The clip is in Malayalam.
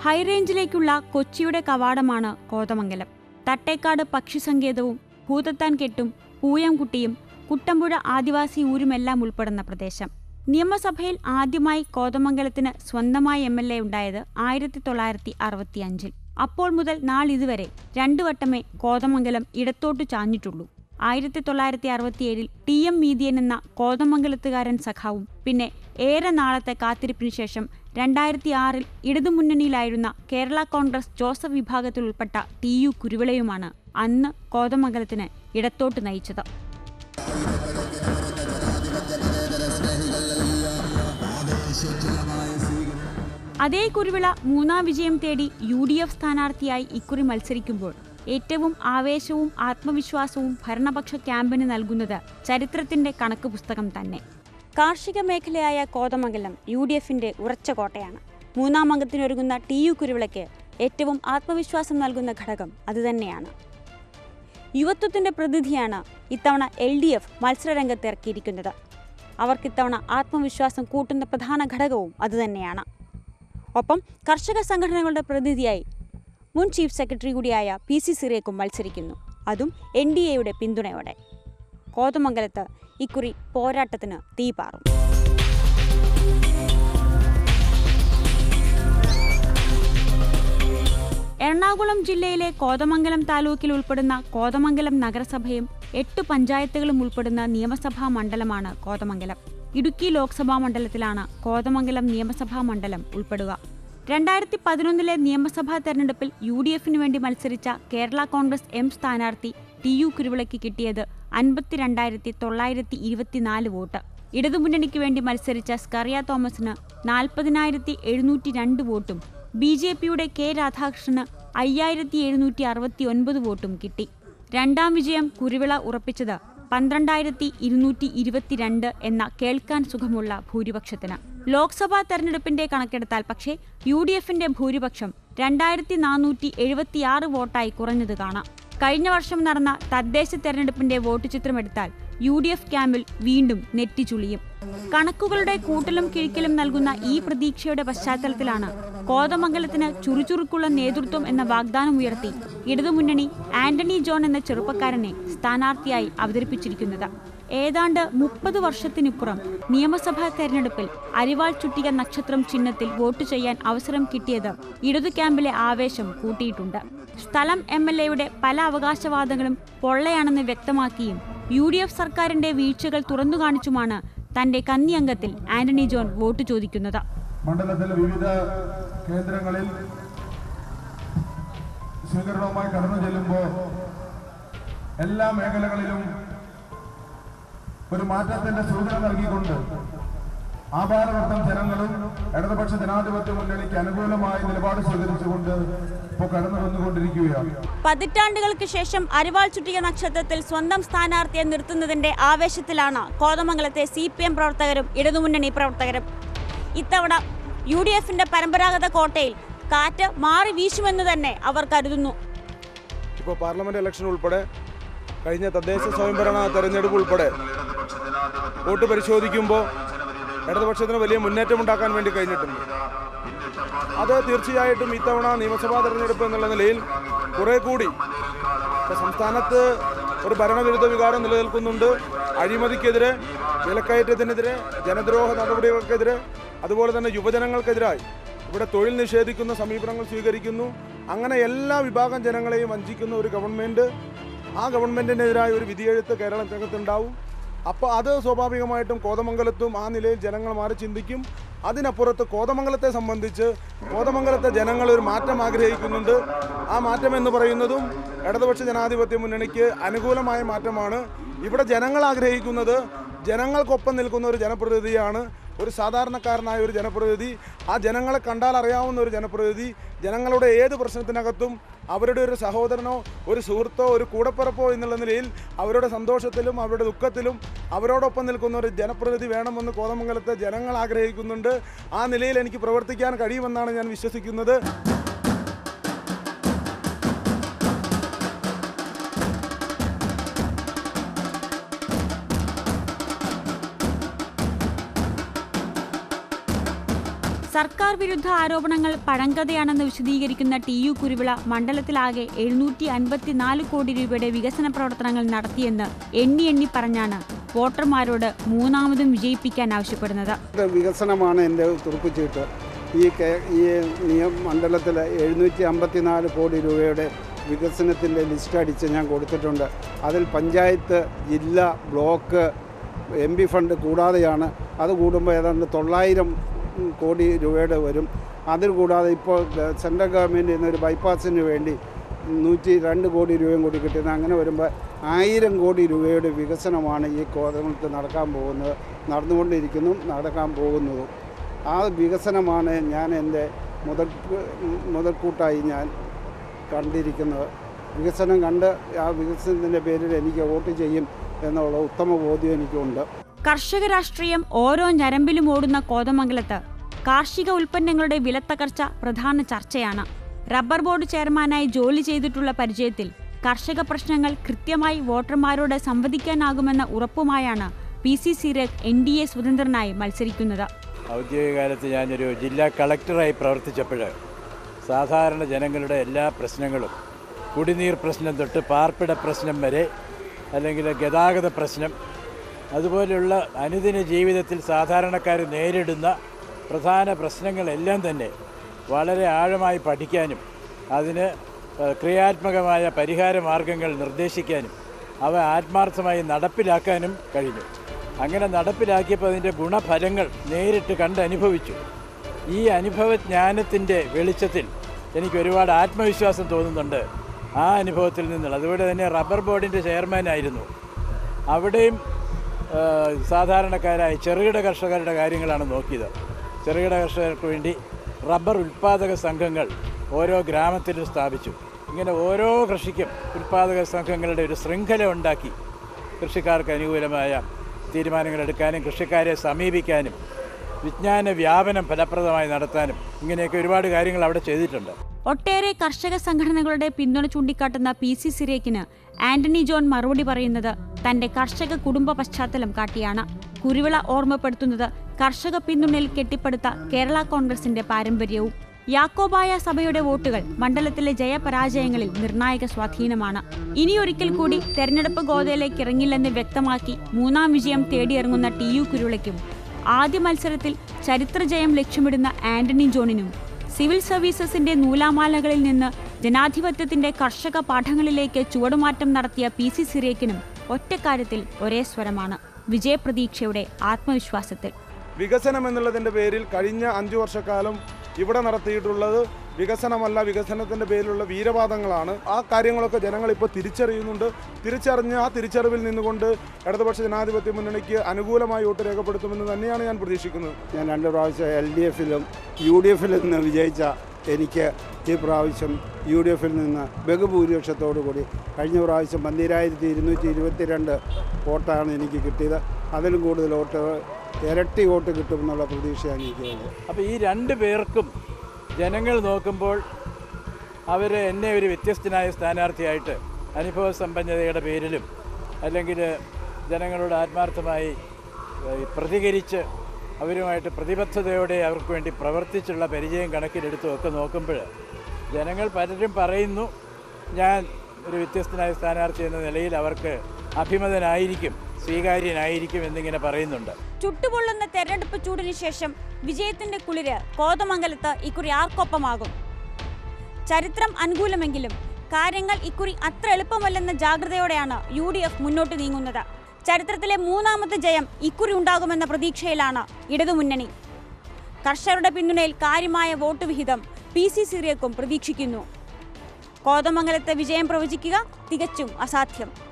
ഹൈറേഞ്ചിലേക്കുള്ള കൊച്ചിയുടെ കവാടമാണ് കോതമംഗലം തട്ടേക്കാട് പക്ഷിസങ്കേതവും ഭൂതത്താൻ കെട്ടും പൂയംകുട്ടിയും കുട്ടമ്പുഴ ആദിവാസി ഊരുമെല്ലാം ഉൾപ്പെടുന്ന പ്രദേശം നിയമസഭയിൽ ആദ്യമായി കോതമംഗലത്തിന് സ്വന്തമായി എം എൽ എ ഉണ്ടായത് ആയിരത്തി തൊള്ളായിരത്തി അറുപത്തിയഞ്ചിൽ അപ്പോൾ മുതൽ നാളിതുവരെ രണ്ടു വട്ടമേ കോതമംഗലം ഇടത്തോട്ടു ചാഞ്ഞിട്ടുള്ളൂ ആയിരത്തി തൊള്ളായിരത്തി അറുപത്തിയേഴിൽ ടി എം മീതിയൻ എന്ന കോതമംഗലത്തുകാരൻ സഖാവും പിന്നെ ഏറെ നാളത്തെ കാത്തിരിപ്പിനു ശേഷം രണ്ടായിരത്തി ആറിൽ ഇടതുമുന്നണിയിലായിരുന്ന കേരള കോൺഗ്രസ് ജോസഫ് വിഭാഗത്തിൽ ഉൾപ്പെട്ട ടി യു കുരുവിളയുമാണ് അന്ന് കോതമംഗലത്തിന് ഇടത്തോട്ട് നയിച്ചത് അതേ കുരുവിള മൂന്നാം വിജയം തേടി യു ഡി എഫ് സ്ഥാനാർത്ഥിയായി ഇക്കുറി മത്സരിക്കുമ്പോൾ ഏറ്റവും ആവേശവും ആത്മവിശ്വാസവും ഭരണപക്ഷ ക്യാമ്പിന് നൽകുന്നത് ചരിത്രത്തിന്റെ കണക്ക് പുസ്തകം തന്നെ കാർഷിക മേഖലയായ കോതമംഗലം യു ഡി എഫിന്റെ ഉറച്ച കോട്ടയാണ് മൂന്നാം അംഗത്തിനൊരുങ്ങുന്ന ടി യു കുരുവിളയ്ക്ക് ഏറ്റവും ആത്മവിശ്വാസം നൽകുന്ന ഘടകം അതുതന്നെയാണ് യുവത്വത്തിന്റെ പ്രതിനിധിയാണ് ഇത്തവണ എൽ ഡി എഫ് മത്സരരംഗത്ത് ഇറക്കിയിരിക്കുന്നത് അവർക്കിത്തവണ ആത്മവിശ്വാസം കൂട്ടുന്ന പ്രധാന ഘടകവും അതുതന്നെയാണ് ഒപ്പം കർഷക സംഘടനകളുടെ പ്രതിനിധിയായി മുൻ ചീഫ് സെക്രട്ടറി കൂടിയായ പി സി സിറിയക്കും മത്സരിക്കുന്നു അതും എൻ ഡി എയുടെ പിന്തുണയോടെ കോതമംഗലത്ത് ഇക്കുറി പോരാട്ടത്തിന് തീ പാറും എറണാകുളം ജില്ലയിലെ കോതമംഗലം താലൂക്കിൽ ഉൾപ്പെടുന്ന കോതമംഗലം നഗരസഭയും എട്ട് പഞ്ചായത്തുകളും ഉൾപ്പെടുന്ന നിയമസഭാ മണ്ഡലമാണ് കോതമംഗലം ഇടുക്കി ലോക്സഭാ മണ്ഡലത്തിലാണ് കോതമംഗലം നിയമസഭാ മണ്ഡലം ഉൾപ്പെടുക രണ്ടായിരത്തി പതിനൊന്നിലെ നിയമസഭാ തെരഞ്ഞെടുപ്പിൽ യു ഡി എഫിന് വേണ്ടി മത്സരിച്ച കേരള കോൺഗ്രസ് എം സ്ഥാനാർത്ഥി ടി യു കുരുവിളയ്ക്ക് കിട്ടിയത് അൻപത്തിരണ്ടായിരത്തി തൊള്ളായിരത്തി ഇരുപത്തിനാല് വോട്ട് ഇടതുമുന്നണിക്ക് വേണ്ടി മത്സരിച്ച സ്കറിയ തോമസിന് നാൽപ്പതിനായിരത്തി എഴുന്നൂറ്റി രണ്ട് വോട്ടും ബി ജെ പിയുടെ കെ രാധാകൃഷ്ണന് അയ്യായിരത്തി എഴുന്നൂറ്റി അറുപത്തി ഒൻപത് വോട്ടും കിട്ടി രണ്ടാം വിജയം കുരുവിള ഉറപ്പിച്ചത് പന്ത്രണ്ടായിരത്തി ഇരുന്നൂറ്റി ഇരുപത്തിരണ്ട് എന്ന കേൾക്കാൻ സുഖമുള്ള ഭൂരിപക്ഷത്തിന് ലോക്സഭാ തെരഞ്ഞെടുപ്പിന്റെ കണക്കെടുത്താൽ പക്ഷേ യു ഡി എഫിന്റെ ഭൂരിപക്ഷം രണ്ടായിരത്തി നാനൂറ്റി എഴുപത്തിയാറ് വോട്ടായി കുറഞ്ഞത് കാണാം കഴിഞ്ഞ വർഷം നടന്ന തദ്ദേശ തെരഞ്ഞെടുപ്പിന്റെ വോട്ട് ചിത്രമെടുത്താൽ യു ഡി എഫ് ക്യാമ്പിൽ വീണ്ടും നെറ്റിച്ചുളിയും കണക്കുകളുടെ കൂട്ടലും കിഴിക്കലും നൽകുന്ന ഈ പ്രതീക്ഷയുടെ പശ്ചാത്തലത്തിലാണ് കോതമംഗലത്തിന് ചുറുചുറുക്കുള്ള നേതൃത്വം എന്ന വാഗ്ദാനം ഉയർത്തി ഇടതുമുന്നണി ആന്റണി ജോൺ എന്ന ചെറുപ്പക്കാരനെ സ്ഥാനാർത്ഥിയായി അവതരിപ്പിച്ചിരിക്കുന്നത് ഏതാണ്ട് മുപ്പത് വർഷത്തിനിപ്പുറം നിയമസഭാ തെരഞ്ഞെടുപ്പിൽ അരിവാൾ ചുറ്റിക നക്ഷത്രം ചിഹ്നത്തിൽ വോട്ട് ചെയ്യാൻ അവസരം കിട്ടിയത് ഇടതു ക്യാമ്പിലെ ആവേശം കൂട്ടിയിട്ടുണ്ട് സ്ഥലം എം എൽ എയുടെ പല അവകാശവാദങ്ങളും പൊള്ളയാണെന്ന് വ്യക്തമാക്കിയും യു ഡി എഫ് സർക്കാരിന്റെ വീഴ്ചകൾ തുറന്നു കാണിച്ചുമാണ് തന്റെ കന്നി അംഗത്തിൽ ആന്റണി ജോൺ വോട്ട് ചോദിക്കുന്നത് മണ്ഡലത്തിലെ വിവിധ കേന്ദ്രങ്ങളിൽ സ്വീകരണവുമായി കടന്നു ചെല്ലുമ്പോൾ എല്ലാ മേഖലകളിലും ഒരു മാറ്റത്തിന്റെ സൂചന നൽകിക്കൊണ്ട് ആഭാരവർദ്ധം ജനങ്ങളും ഇടതുപക്ഷ ജനാധിപത്യ മുന്നണിക്ക് അനുകൂലമായ നിലപാട് സ്വീകരിച്ചുകൊണ്ട് ഇപ്പോൾ കടന്നു വന്നുകൊണ്ടിരിക്കുകയാണ് പതിറ്റാണ്ടുകൾക്ക് ശേഷം അരിവാൾ ചുറ്റിക നക്ഷത്രത്തിൽ സ്വന്തം സ്ഥാനാർത്ഥിയെ നിർത്തുന്നതിന്റെ ആവേശത്തിലാണ് കോതമംഗലത്തെ സി പി എം പ്രവർത്തകരും ഇടതുമുന്നണി പ്രവർത്തകരും ഇത്തവണ യു ഡി എഫിന്റെ പരമ്പരാഗത കോട്ടയിൽ കാറ്റ് മാറി വീശുമെന്ന് തന്നെ അവർ കരുതുന്നു ഇപ്പോൾ പാർലമെന്റ് ഇലക്ഷൻ ഉൾപ്പെടെ കഴിഞ്ഞ തദ്ദേശ സ്വയംഭരണ തെരഞ്ഞെടുപ്പ് ഉൾപ്പെടെ വോട്ട് പരിശോധിക്കുമ്പോൾ ഇടതുപക്ഷത്തിന് വലിയ മുന്നേറ്റം ഉണ്ടാക്കാൻ വേണ്ടി കഴിഞ്ഞിട്ടുണ്ട് അത് തീർച്ചയായിട്ടും ഇത്തവണ നിയമസഭാ തെരഞ്ഞെടുപ്പ് എന്നുള്ള നിലയിൽ കുറെ കൂടി ഇപ്പോൾ സംസ്ഥാനത്ത് ഒരു ഭരണവിരുദ്ധ വികാരം നിലനിൽക്കുന്നുണ്ട് അഴിമതിക്കെതിരെ വിലക്കയറ്റത്തിനെതിരെ ജനദ്രോഹ നടപടികൾക്കെതിരെ അതുപോലെ തന്നെ യുവജനങ്ങൾക്കെതിരായി ഇവിടെ തൊഴിൽ നിഷേധിക്കുന്ന സമീപനങ്ങൾ സ്വീകരിക്കുന്നു അങ്ങനെ എല്ലാ വിഭാഗം ജനങ്ങളെയും വഞ്ചിക്കുന്ന ഒരു ഗവൺമെൻറ് ആ ഗവൺമെൻറ്റിനെതിരായ ഒരു വിധിയെഴുത്ത് കേരളത്തിനകത്തുണ്ടാവും അപ്പോൾ അത് സ്വാഭാവികമായിട്ടും കോതമംഗലത്തും ആ നിലയിൽ ജനങ്ങൾ മാറി ചിന്തിക്കും അതിനപ്പുറത്ത് കോതമംഗലത്തെ സംബന്ധിച്ച് കോതമംഗലത്തെ ജനങ്ങൾ ഒരു മാറ്റം ആഗ്രഹിക്കുന്നുണ്ട് ആ മാറ്റം എന്ന് പറയുന്നതും ഇടതുപക്ഷ ജനാധിപത്യ മുന്നണിക്ക് അനുകൂലമായ മാറ്റമാണ് ഇവിടെ ജനങ്ങൾ ആഗ്രഹിക്കുന്നത് ജനങ്ങൾക്കൊപ്പം നിൽക്കുന്ന ഒരു ജനപ്രതിനിധിയാണ് ഒരു സാധാരണക്കാരനായ ഒരു ജനപ്രതിനിധി ആ ജനങ്ങളെ കണ്ടാൽ അറിയാവുന്ന ഒരു ജനപ്രതിനിധി ജനങ്ങളുടെ ഏത് പ്രശ്നത്തിനകത്തും അവരുടെ ഒരു സഹോദരനോ ഒരു സുഹൃത്തോ ഒരു കൂടപ്പിറപ്പോ എന്നുള്ള നിലയിൽ അവരുടെ സന്തോഷത്തിലും അവരുടെ ദുഃഖത്തിലും അവരോടൊപ്പം നിൽക്കുന്ന ഒരു ജനപ്രതിനിധി വേണമെന്ന് കോതമംഗലത്തെ ജനങ്ങൾ ആഗ്രഹിക്കുന്നുണ്ട് ആ നിലയിൽ എനിക്ക് പ്രവർത്തിക്കാൻ കഴിയുമെന്നാണ് ഞാൻ വിശ്വസിക്കുന്നത് സർക്കാർ വിരുദ്ധ ആരോപണങ്ങൾ പഴങ്കഥയാണെന്ന് വിശദീകരിക്കുന്ന ടി യു കുരുവിള മണ്ഡലത്തിലാകെ എഴുന്നൂറ്റി അൻപത്തിനാല് കോടി രൂപയുടെ വികസന പ്രവർത്തനങ്ങൾ നടത്തിയെന്ന് എണ്ണി എണ്ണി പറഞ്ഞാണ് വോട്ടർമാരോട് മൂന്നാമതും വിജയിപ്പിക്കാൻ ആവശ്യപ്പെടുന്നത് ഇത് വികസനമാണ് എൻ്റെ തുറപ്പിച്ചിട്ട് ഈ കേ- ഈ നിയമ മണ്ഡലത്തിൽ എഴുന്നൂറ്റി അമ്പത്തിനാല് കോടി രൂപയുടെ വികസനത്തിൻ്റെ ലിസ്റ്റ് അടിച്ച് ഞാൻ കൊടുത്തിട്ടുണ്ട് അതിൽ പഞ്ചായത്ത് ജില്ല ബ്ലോക്ക് എം പി ഫണ്ട് കൂടാതെയാണ് അത് കൂടുമ്പോൾ ഏതാണ്ട് തൊള്ളായിരം കോടി രൂപയുടെ വരും അതിൽ കൂടാതെ ഇപ്പോൾ ഗ- സെൻട്രൽ ഗവൺമെൻറ് ഇന്ന് ഒരു ബൈപ്പാസിന് വേണ്ടി നൂറ്റി രണ്ട് കോടി രൂപയും കൂടി കിട്ടുന്നത് അങ്ങനെ വരുമ്പോൾ ആയിരം കോടി രൂപയുടെ വികസനമാണ് ഈ കോതമംഗലത്ത് നടക്കാൻ പോകുന്നത് നടന്നുകൊണ്ടിരിക്കുന്നു നടക്കാൻ പോകുന്നതും ആ വികസനമാണ് ഞാൻ എൻ്റെ മുതൽ മുതൽക്കൂട്ടായി ഞാൻ കണ്ടിരിക്കുന്നത് വികസനം കണ്ട് ആ വികസനത്തിൻ്റെ പേരിൽ എനിക്ക് വോട്ട് ചെയ്യും എന്നുള്ള ഉത്തമ ബോധ്യം എനിക്കുണ്ട് കർഷക രാഷ്ട്രീയം ഓരോ ഞരമ്പിലും ഓടുന്ന കോതമംഗലത്ത് കാർഷിക ഉൽപ്പന്നങ്ങളുടെ വിലത്തകർച്ച പ്രധാന ചർച്ചയാണ് റബ്ബർ ബോർഡ് ചെയർമാനായി ജോലി ചെയ്തിട്ടുള്ള പരിചയത്തിൽ കർഷക പ്രശ്നങ്ങൾ കൃത്യമായി വോട്ടർമാരോട് സംവദിക്കാനാകുമെന്ന ഉറപ്പുമായാണ് P C Cyriac N D A സ്വതന്ത്രനായി മത്സരിക്കുന്നത് ഔദ്യോഗിക കാലത്ത് ഞാനൊരു ജില്ലാ കളക്ടറായി പ്രവർത്തിച്ചപ്പോൾ സാധാരണ ജനങ്ങളുടെ എല്ലാ പ്രശ്നങ്ങളും കുടിനീർ പ്രശ്നം തൊട്ട് പാർപ്പിട പ്രശ്നം വരെ അല്ലെങ്കിൽ ഗതാഗത പ്രശ്നം അതുപോലെയുള്ള അനുദിന ജീവിതത്തിൽ സാധാരണക്കാർ നേരിടുന്ന പ്രധാന പ്രശ്നങ്ങളെല്ലാം തന്നെ വളരെ ആഴമായി പഠിക്കാനും അതിന് ഏഹ്, ക്രിയാത്മകമായ പരിഹാര മാർഗങ്ങൾ നിർദ്ദേശിക്കാനും അവ ആത്മാർത്ഥമായി നടപ്പിലാക്കാനും കഴിഞ്ഞു അങ്ങനെ നടപ്പിലാക്കിയപ്പോൾ അതിൻ്റെ ഗുണഫലങ്ങൾ നേരിട്ട് കണ്ടനുഭവിച്ചു ഈ അനുഭവജ്ഞാനത്തിൻ്റെ വെളിച്ചത്തിൽ എനിക്ക് ഒരുപാട് ആത്മവിശ്വാസം തോന്നുന്നുണ്ട് ആ അനുഭവത്തിൽ നിന്നുള്ള അതുപോലെ തന്നെ റബ്ബർ ബോർഡിൻ്റെ ചെയർമാനായിരുന്നു അവിടെയും ആ, സാധാരണക്കാരായ ചെറുകിട കർഷകരുടെ കാര്യങ്ങളാണ് നോക്കിയത് ചെറുകിട കർഷകർക്ക് വേണ്ടി റബ്ബർ ഉൽപ്പാദക സംഘങ്ങൾ ഓരോ ഗ്രാമത്തിലും സ്ഥാപിച്ചു ഇങ്ങനെ ഓരോ കൃഷിക്കും ഉൽപ്പാദക സംഘങ്ങളുടെ ഒരു ശൃംഖല ഉണ്ടാക്കി കൃഷിക്കാർക്ക് അനുകൂലമായ തീരുമാനങ്ങൾ എടുക്കാനും കൃഷിക്കാരെ സമീപിക്കാനും വിജ്ഞാന വ്യാപനം ഫലപ്രദമായി നടത്താനും ഇങ്ങനെയൊക്കെ ഒരുപാട് കാര്യങ്ങൾ അവിടെ ചെയ്തിട്ടുണ്ട് ഒട്ടേറെ കർഷക സംഘടനകളുടെ പിന്തുണ ചൂണ്ടിക്കാട്ടുന്ന പി സി സിരേക്കിന് ആന്റണി ജോൺ മറുപടി പറയുന്നത് തന്റെ കർഷക കുടുംബ പശ്ചാത്തലം കാട്ടിയാണ് കുരുവിള ഓർമ്മപ്പെടുത്തുന്നത് കർഷക പിന്തുണയിൽ കെട്ടിപ്പടുത്ത കേരള കോൺഗ്രസിന്റെ പാരമ്പര്യവും യാക്കോബായ സഭയുടെ വോട്ടുകൾ മണ്ഡലത്തിലെ ജയപരാജയങ്ങളിൽ നിർണായക സ്വാധീനമാണ് ഇനിയൊരിക്കൽ കൂടി തെരഞ്ഞെടുപ്പ് ഗോതയിലേക്ക് ഇറങ്ങില്ലെന്ന് വ്യക്തമാക്കി മൂന്നാം വിജയം തേടിയിറങ്ങുന്ന ടി യു കുരുളയ്ക്കും ആദ്യ മത്സരത്തിൽ ചരിത്രജയം ലക്ഷ്യമിടുന്ന ആന്റണി ജോണിനും സിവിൽ സർവീസസിന്റെ നൂലാമാലകളിൽ നിന്ന് ജനാധിപത്യത്തിന്റെ കർഷക പാഠങ്ങളിലേക്ക് ചുവടുമാറ്റം നടത്തിയ പി സി സിറേക്കിനും ഒറ്റക്കാര്യത്തിൽ ഒരേ സ്വരമാണ് വിജയപ്രതീക്ഷയുടെ ആത്മവിശ്വാസത്തിൽ വികസനം എന്നുള്ളതിൻ്റെ പേരിൽ കഴിഞ്ഞ അഞ്ചു വർഷക്കാലം ഇവിടെ നടത്തിയിട്ടുള്ളത് വികസനമല്ല വികസനത്തിൻ്റെ പേരിലുള്ള വീരവാദങ്ങളാണ് ആ കാര്യങ്ങളൊക്കെ ജനങ്ങൾ ഇപ്പോൾ തിരിച്ചറിയുന്നുണ്ട് തിരിച്ചറിഞ്ഞ് ആ തിരിച്ചറിവിൽ നിന്നുകൊണ്ട് ഇടതുപക്ഷ ജനാധിപത്യ മുന്നണിക്ക് അനുകൂലമായി വോട്ട് രേഖപ്പെടുത്തുമെന്ന് തന്നെയാണ് ഞാൻ പ്രതീക്ഷിക്കുന്നത് ഞാൻ രണ്ട് പ്രാവശ്യം എൽ ഡി എഫിലും യു ഡി എഫിലും നിന്ന് വിജയിച്ച എനിക്ക് ഈ പ്രാവശ്യം യു ഡി എഫിൽ നിന്ന് ബഹുഭൂരിപക്ഷത്തോടു കൂടി കഴിഞ്ഞ പ്രാവശ്യം പന്തിരായിരത്തി ഇരുന്നൂറ്റി ഇരുപത്തിരണ്ട് വോട്ടാണ് എനിക്ക് കിട്ടിയത് അതിലും കൂടുതൽ വോട്ട് ഇരട്ടി വോട്ട് കിട്ടുമെന്നുള്ള പ്രതീക്ഷയാണ് എനിക്കുള്ളത് അപ്പോൾ ഈ രണ്ട് പേർക്കും ജനങ്ങൾ നോക്കുമ്പോൾ അവർ എന്നെ ഒരു വ്യത്യസ്തനായ സ്ഥാനാർത്ഥിയായിട്ട് അനുഭവ സമ്പന്നതയുടെ പേരിലും അല്ലെങ്കിൽ ജനങ്ങളോട് ആത്മാർത്ഥമായി ഏഹ്, പ്രതികരിച്ച് അവരുമായിട്ട് പ്രതിബദ്ധതയോടെ അവർക്ക് വേണ്ടി പ്രവർത്തിച്ചുള്ള പരിചയം കണക്കിലെടുത്തും ഒക്കെ നോക്കുമ്പോൾ ജനങ്ങൾ പലരും പറയുന്നു ഞാൻ ഒരു വ്യത്യസ്തനായ സ്ഥാനാർത്ഥി എന്ന നിലയിൽ അവർക്ക് അഭിമതനായിരിക്കും സ്വീകാര്യനായിരിക്കും എന്നിങ്ങനെ പറയുന്നുണ്ട് ചുട്ടുപൊള്ളുന്ന തെരഞ്ഞെടുപ്പ് ചൂടിന് ശേഷം വിജയത്തിന്റെ കുളിര് കോതമംഗലത്ത് ഇക്കുറി ആർക്കൊപ്പമാകും ചരിത്രം അനുകൂലമെങ്കിലും കാര്യങ്ങൾ ഇക്കുറി അത്ര എളുപ്പമല്ലെന്ന ജാഗ്രതയോടെയാണ് യു ഡി എഫ് മുന്നോട്ട് നീങ്ങുന്നത് ചരിത്രത്തിലെ മൂന്നാമത്തെ ജയം ഇക്കുറി ഉണ്ടാകുമെന്ന പ്രതീക്ഷയിലാണ് ഇടതുമുന്നണി കർഷകരുടെ പിന്തുണയിൽ കാര്യമായ വോട്ട് വിഹിതം പി സി സിറിയക്കും പ്രതീക്ഷിക്കുന്നു കോതമംഗലത്തെ വിജയം പ്രവചിക്കുക തികച്ചും അസാധ്യം